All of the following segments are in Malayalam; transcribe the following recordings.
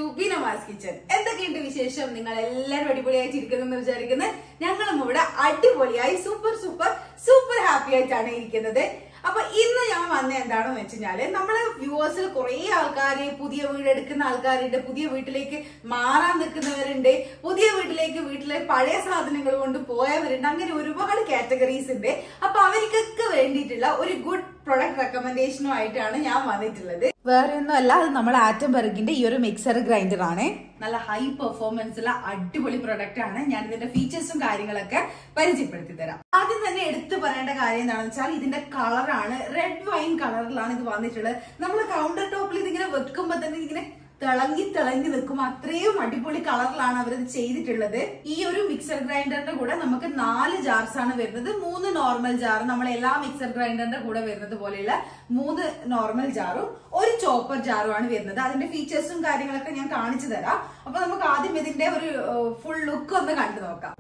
ബിനമാസ് കിച്ചൺ എന്തൊക്കെയുണ്ട് വിശേഷം നിങ്ങൾ എല്ലാവരും അടിപൊളിയായിട്ട് ഇരിക്കുന്നെന്ന് വിചാരിക്കുന്നത് ഞങ്ങളും ഇവിടെ അടിപൊളിയായി സൂപ്പർ സൂപ്പർ സൂപ്പർ ഹാപ്പി ആയിട്ടാണ് ഇരിക്കുന്നത് അപ്പൊ ഇന്ന് ഞാൻ വന്ന എന്താണെന്ന് വെച്ചുകഴിഞ്ഞാല് നമ്മള് വ്യൂവേഴ്സിൽ കുറെ ആൾക്കാര് പുതിയ വീട് എടുക്കുന്ന ആൾക്കാരുണ്ട് പുതിയ വീട്ടിലേക്ക് മാറാൻ നിൽക്കുന്നവരുണ്ട് പുതിയ വീട്ടിലേക്ക് വീട്ടിലെ പഴയ സാധനങ്ങൾ കൊണ്ട് പോയവരുണ്ട് അങ്ങനെ ഒരുപാട് കാറ്റഗറീസ് ഉണ്ട് അപ്പൊ അവർക്കൊക്കെ വേണ്ടിയിട്ടുള്ള ഒരു ഗുഡ് പ്രൊഡക്റ്റ് റെക്കമെൻഡേഷനും ആയിട്ടാണ് ഞാൻ വന്നിട്ടുള്ളത് വേറെ ഒന്നും അല്ല അത് നമ്മുടെ ആറ്റംബർഗിന്റെ ഈ ഒരു മിക്സർ ഗ്രൈൻഡർ ആണ് നല്ല ഹൈ പെർഫോമൻസ് ഉള്ള അടിപൊളി പ്രൊഡക്റ്റ് ആണ് ഞാൻ ഇതിന്റെ ഫീച്ചേഴ്സും കാര്യങ്ങളൊക്കെ പരിചയപ്പെടുത്തി തരാം ആദ്യം തന്നെ എടുത്തു പറയേണ്ട കാര്യം എന്താണെന്ന് വെച്ചാൽ ഇതിന്റെ കളറാണ് റെഡ് വൈൻ കളറിലാണ് ഇത് വന്നിട്ടുള്ളത് നമ്മൾ കൗണ്ടർ ടോപ്പിൽ ഇതിങ്ങനെ വെക്കുമ്പോ തന്നെ ഇങ്ങനെ തിളങ്ങി തിളങ്ങി നിൽക്കും അത്രയും അടിപൊളി കളറിലാണ് അവരത് ചെയ്തിട്ടുള്ളത് ഈ ഒരു മിക്സർ ഗ്രൈൻഡറിന്റെ കൂടെ നമുക്ക് നാല് ജാർസ് ആണ് വരുന്നത് മൂന്ന് നോർമൽ ജാർ നമ്മൾ എല്ലാ മിക്സർ ഗ്രൈൻഡറിന്റെ കൂടെ വരുന്നത് പോലെയുള്ള മൂന്ന് നോർമൽ ജാറും ഒരു ചോപ്പർ ജാറും ആണ് വരുന്നത് അതിന്റെ ഫീച്ചേഴ്സും കാര്യങ്ങളൊക്കെ ഞാൻ കാണിച്ചു തരാം അപ്പൊ നമുക്ക് ആദ്യം ഇതിന്റെ ഒരു ഫുൾ ലുക്ക് ഒന്ന് കണ്ടു നോക്കാം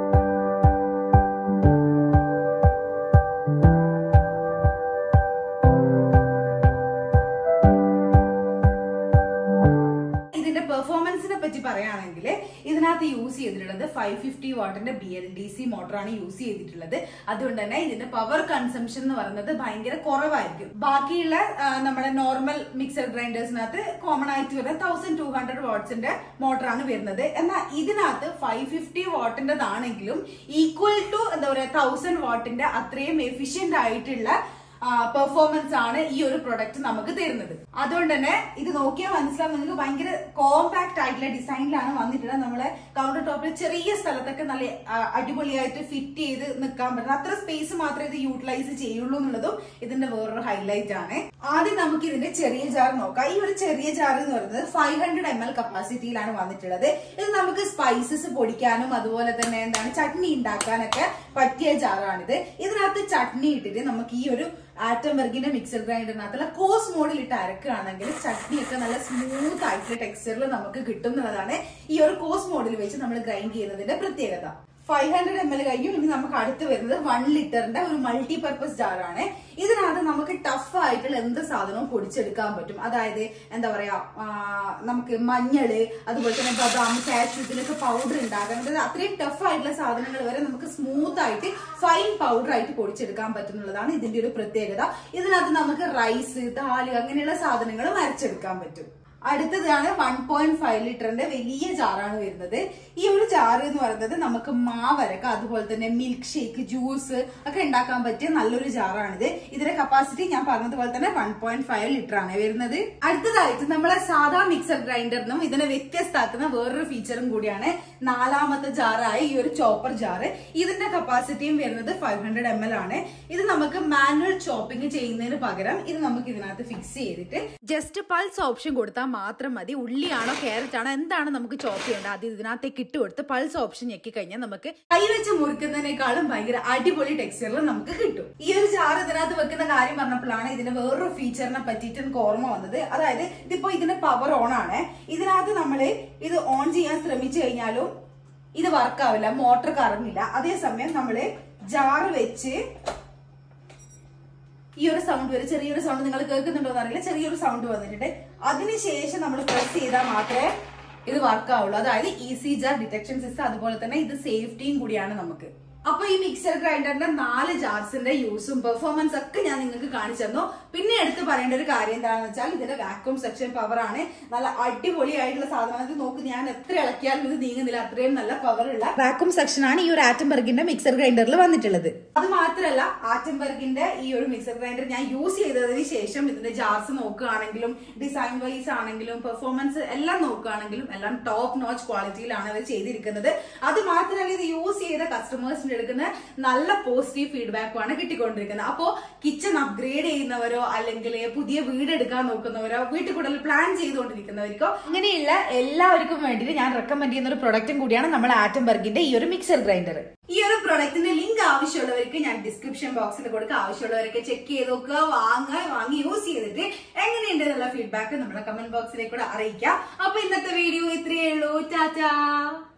ഇതിന്റെ പെർഫോമൻസിനെ പറ്റി പറയുകയാണെങ്കിൽ ഇതിനകത്ത് യൂസ് ചെയ്തിട്ടുള്ളത് ഫൈവ് ഫിഫ്റ്റി വാട്ടിന്റെ ബി എൽ ഡി സി മോട്ടറാണ് യൂസ് ചെയ്തിട്ടുള്ളത് അതുകൊണ്ട് തന്നെ ഇതിന്റെ പവർ കൺസംഷൻ എന്ന് പറയുന്നത് ഭയങ്കര കുറവായിരിക്കും ബാക്കിയുള്ള ആ, നമ്മുടെ നോർമൽ മിക്സർ ഗ്രൈൻഡേഴ്സിനകത്ത് കോമൺ ആയിട്ട് വരുന്ന തൗസൻഡ് ടു ഹൺഡ്രഡ് വാട്ട്സിന്റെ മോട്ടറാണ് വരുന്നത് എന്നാൽ ഇതിനകത്ത് ഫൈവ് ഫിഫ്റ്റി വാട്ടിന്റെതാണെങ്കിലും ഈക്വൽ ടു എന്താ പറയുക തൗസൻഡ് വാട്ടിന്റെ അത്രയും എഫിഷ്യന്റ് ആയിട്ടുള്ള പെർഫോമൻസ് ആണ് ഈ ഒരു പ്രൊഡക്റ്റ് നമുക്ക് തരുന്നത് അതുകൊണ്ട് തന്നെ ഇത് നോക്കിയാൽ മനസ്സിലാവും നിങ്ങൾക്ക് ഭയങ്കര കോമ്പാക്ട് ആയിട്ടുള്ള ഡിസൈനിലാണ് വന്നിട്ടുള്ളത് നമ്മളെ കൗണ്ടർ ടോപ്പിൽ ചെറിയ സ്ഥലത്തൊക്കെ നല്ല ആ, അടിപൊളിയായിട്ട് ഫിറ്റ് ചെയ്ത് നിൽക്കാൻ പറ്റുന്ന അത്ര സ്പേസ് മാത്രമേ ഇത് യൂട്ടിലൈസ് ചെയ്യുള്ളൂ എന്നുള്ളതും ഇതിന്റെ വേറൊരു ഹൈലൈറ്റ് ആണ് ആദ്യം നമുക്ക് ഇതിന്റെ ചെറിയ ജാർ നോക്കാം ഈ ഒരു ചെറിയ ജാർ എന്ന് പറയുന്നത് ഫൈവ് ഹൺഡ്രഡ് എം എൽ കപ്പാസിറ്റിയിലാണ് വന്നിട്ടുള്ളത് ഇത് നമുക്ക് സ്പൈസസ് പൊടിക്കാനും അതുപോലെ തന്നെ എന്താണ് ചട്നി ഉണ്ടാക്കാനൊക്കെ പറ്റിയ ജാറാണിത് ഇതിനകത്ത് ചട്നി ഇട്ടിട്ട് നമുക്ക് ഈ ഒരു ആറ്റംബർഗിന്റെ മിക്സർ ഗ്രൈൻഡറിനകത്തുള്ള കോസ് മോഡിൽ ഇട്ട് അരക്കുകയാണെങ്കിൽ ചട്നിയൊക്കെ നല്ല സ്മൂത്ത് ആയിട്ടുള്ള ടെക്സ്ചറിൽ നമുക്ക് കിട്ടും എന്നുള്ളതാണ് ഈ ഒരു കോസ് മോഡിൽ വെച്ച് നമ്മൾ ഗ്രൈൻഡ് ചെയ്യുന്നതിന്റെ പ്രത്യേകത ഫൈവ് ഹൺഡ്രഡ് എം എൽ കഴിഞ്ഞു ഇനി നമുക്ക് അടുത്ത് വരുന്നത് വൺ ലിറ്ററിന്റെ ഒരു മൾട്ടി പർപ്പസ് ജാറാണ് ഇതിനകത്ത് നമുക്ക് ടഫ് ആയിട്ടുള്ള എന്ത് സാധനവും പൊടിച്ചെടുക്കാൻ പറ്റും അതായത് എന്താ പറയാ ആ, നമുക്ക് മഞ്ഞള് അതുപോലെ തന്നെ ബദാം കാഷ്യൂ ഇതിലൊക്കെ പൗഡർ ഉണ്ടാക്കാൻ അതായത് അത്രയും ടഫ് ആയിട്ടുള്ള സാധനങ്ങൾ വരെ നമുക്ക് സ്മൂത്ത് ആയിട്ട് ഫൈൻ പൗഡർ ആയിട്ട് പൊടിച്ചെടുക്കാൻ പറ്റുന്നുള്ളതാണ് ഇതിന്റെ ഒരു പ്രത്യേകത ഇതിനകത്ത് നമുക്ക് റൈസ് ദാല് അങ്ങനെയുള്ള സാധനങ്ങളും അരച്ചെടുക്കാൻ പറ്റും അടുത്തതാണ് വൺ പോയിന്റ് ഫൈവ് ലിറ്ററിന്റെ വലിയ ജാറാണ് വരുന്നത് ഈ ഒരു ജാറ് എന്ന് പറയുന്നത് നമുക്ക് മാവരക്ക അതുപോലെ തന്നെ മിൽക്ക് ഷേക്ക് ജ്യൂസ് ഒക്കെ ഉണ്ടാക്കാൻ പറ്റിയ നല്ലൊരു ജാറാണിത് ഇതിന്റെ കപ്പാസിറ്റി ഞാൻ പറഞ്ഞതുപോലെ തന്നെ വൺ പോയിന്റ് ഫൈവ് ലിറ്റർ ആണ് വരുന്നത് അടുത്തതായിട്ട് നമ്മളെ സാധാ മിക്സർ ഗ്രൈൻഡറിനും ഇതിനെ വ്യത്യസ്തമാക്കുന്ന വേറൊരു ഫീച്ചറും കൂടിയാണ് നാലാമത്തെ ജാറായ ഈ ഒരു ചോപ്പർ ജാറ് ഇതിന്റെ കപ്പാസിറ്റിയും വരുന്നത് ഫൈവ് ഹൺഡ്രഡ് എം എൽ ആണ് ഇത് നമുക്ക് മാനുവൽ ചോപ്പിംഗ് ചെയ്യുന്നതിന് പകരം ഇത് നമുക്ക് ഇതിനകത്ത് ഫിക്സ് ചെയ്തിട്ട് ജസ്റ്റ് പൾസ് ഓപ്ഷൻ കൊടുത്താൽ മാത്രം മതി ഉള്ളിയാണോ ക്യാരറ്റ് ആണോ എന്താണ് നമുക്ക് ചോപ്പ് ചെയ്യേണ്ടത് അത് ഇതിനകത്തേക്ക് ഇട്ട് കൊടുത്ത് പൾസ് ഓപ്ഷൻ ഞെക്കി കഴിഞ്ഞാൽ നമുക്ക് കൈവച്ച് മുറിക്കുന്നതിനേക്കാളും ഭയങ്കര അടിപൊളി ടെക്സ്ചറിൽ നമുക്ക് കിട്ടും ഈ ഒരു ജാർ ഇതിനകത്ത് വെക്കുന്ന കാര്യം പറഞ്ഞപ്പോഴാണ് ഇതിന്റെ വേറൊരു ഫീച്ചറിനെ പറ്റിയിട്ട് എനിക്ക് ഓർമ്മ വന്നത് അതായത് ഇതിപ്പോ ഇതിന്റെ പവർ ഓൺ ആണ് ഇതിനകത്ത് നമ്മൾ ഇത് ഓൺ ചെയ്യാൻ ശ്രമിച്ചു കഴിഞ്ഞാലും ഇത് വർക്കാവില്ല മോട്ടർ കറങ്ങില്ല അതേസമയം നമ്മള് ജാറ് വെച്ച് ഈ ഒരു സൗണ്ട് വരും ചെറിയൊരു സൗണ്ട് നിങ്ങൾ കേൾക്കുന്നുണ്ടോ എന്ന് അറിയില്ല ചെറിയൊരു സൗണ്ട് വന്നിട്ടുണ്ട് അതിനുശേഷം നമ്മൾ പ്രസ് ചെയ്താൽ മാത്രമേ ഇത് വർക്ക് ആവുള്ളൂ അതായത് ഈസി ജാർ ഡിറ്റക്ഷൻ സിസ്റ്റം അതുപോലെ തന്നെ ഇത് സേഫ്റ്റിയും കൂടിയാണ് നമുക്ക് അപ്പൊ ഈ മിക്സർ ഗ്രൈൻഡറിന്റെ നാല് ജാർസിന്റെ യൂസും പെർഫോമൻസ് ഒക്കെ ഞാൻ നിങ്ങൾക്ക് കാണിച്ചു തന്നു പിന്നെ എടുത്ത് പറയേണ്ട ഒരു കാര്യം എന്താണെന്ന് വെച്ചാൽ ഇതിന്റെ വാക്യൂം സെക്ഷൻ പവർ ആണ് നല്ല അടിപൊളിയായിട്ടുള്ള സാധനം ഇത് നോക്ക് ഞാൻ എത്ര ഇളക്കിയാലും ഇത് നീങ്ങുന്നില്ല അത്രയും നല്ല പവർ ഉള്ള വാക്യൂം സെക്ഷൻ ആണ് ഈ ഒരു ആറ്റംബർഗിന്റെ മിക്സർ ഗ്രൈൻഡറിൽ വന്നിട്ടുള്ളത് അത് മാത്രമല്ല ആറ്റംബർഗിന്റെ ഈ ഒരു മിക്സർ ഗ്രൈൻഡർ ഞാൻ യൂസ് ചെയ്തതിന് ശേഷം ഇതിന്റെ ജാർസ് നോക്കുകയാണെങ്കിലും ഡിസൈൻ വൈസ് ആണെങ്കിലും പെർഫോമൻസ് എല്ലാം നോക്കുകയാണെങ്കിലും എല്ലാം ടോപ്പ് നോച്ച് ക്വാളിറ്റിയിലാണ് അവർ ചെയ്തിരിക്കുന്നത് അത് മാത്രമല്ല ഇത് യൂസ് ചെയ്ത കസ്റ്റമേഴ്സിന് എടുക്കുന്ന നല്ല പോസിറ്റീവ് ഫീഡ്ബാക്കുമാണ് കിട്ടിക്കൊണ്ടിരിക്കുന്നത് അപ്പോ കിച്ചൺ അപ്ഗ്രേഡ് ചെയ്യുന്നവരോ അല്ലെങ്കിൽ പുതിയ വീട് എടുക്കാൻ നോക്കുന്നവരോ വീട്ടിൽ കൂടുതൽ പ്ലാൻ ചെയ്തുകൊണ്ടിരിക്കുന്നവർക്കോ അങ്ങനെയുള്ള എല്ലാവർക്കും വേണ്ടിയിട്ട് ഞാൻ റെക്കമെൻഡ് ചെയ്യുന്ന ഒരു പ്രൊഡക്റ്റും കൂടിയാണ് നമ്മുടെ ആറ്റംബർഗിന്റെ ഈ ഒരു മിക്സർ ഗ്രൈൻഡർ ഈ ഒരു പ്രൊഡക്റ്റിന്റെ ലിങ്ക് ആവശ്യമുള്ളവർക്ക് ഞാൻ ഡിസ്ക്രിപ്ഷൻ ബോക്സിൽ കൊടുക്കുക ആവശ്യമുള്ളവരൊക്കെ ചെക്ക് ചെയ്ത് നോക്കുക വാങ്ങുക വാങ്ങി യൂസ് ചെയ്തിട്ട് എങ്ങനെയുണ്ട് എന്നുള്ള ഫീഡ്ബാക്ക് നമ്മുടെ കമന്റ് ബോക്സിലേക്ക് കൂടെ അറിയിക്കാം അപ്പൊ ഇന്നത്തെ വീഡിയോ ഇത്രയേ ഉള്ളൂ ടാറ്റാ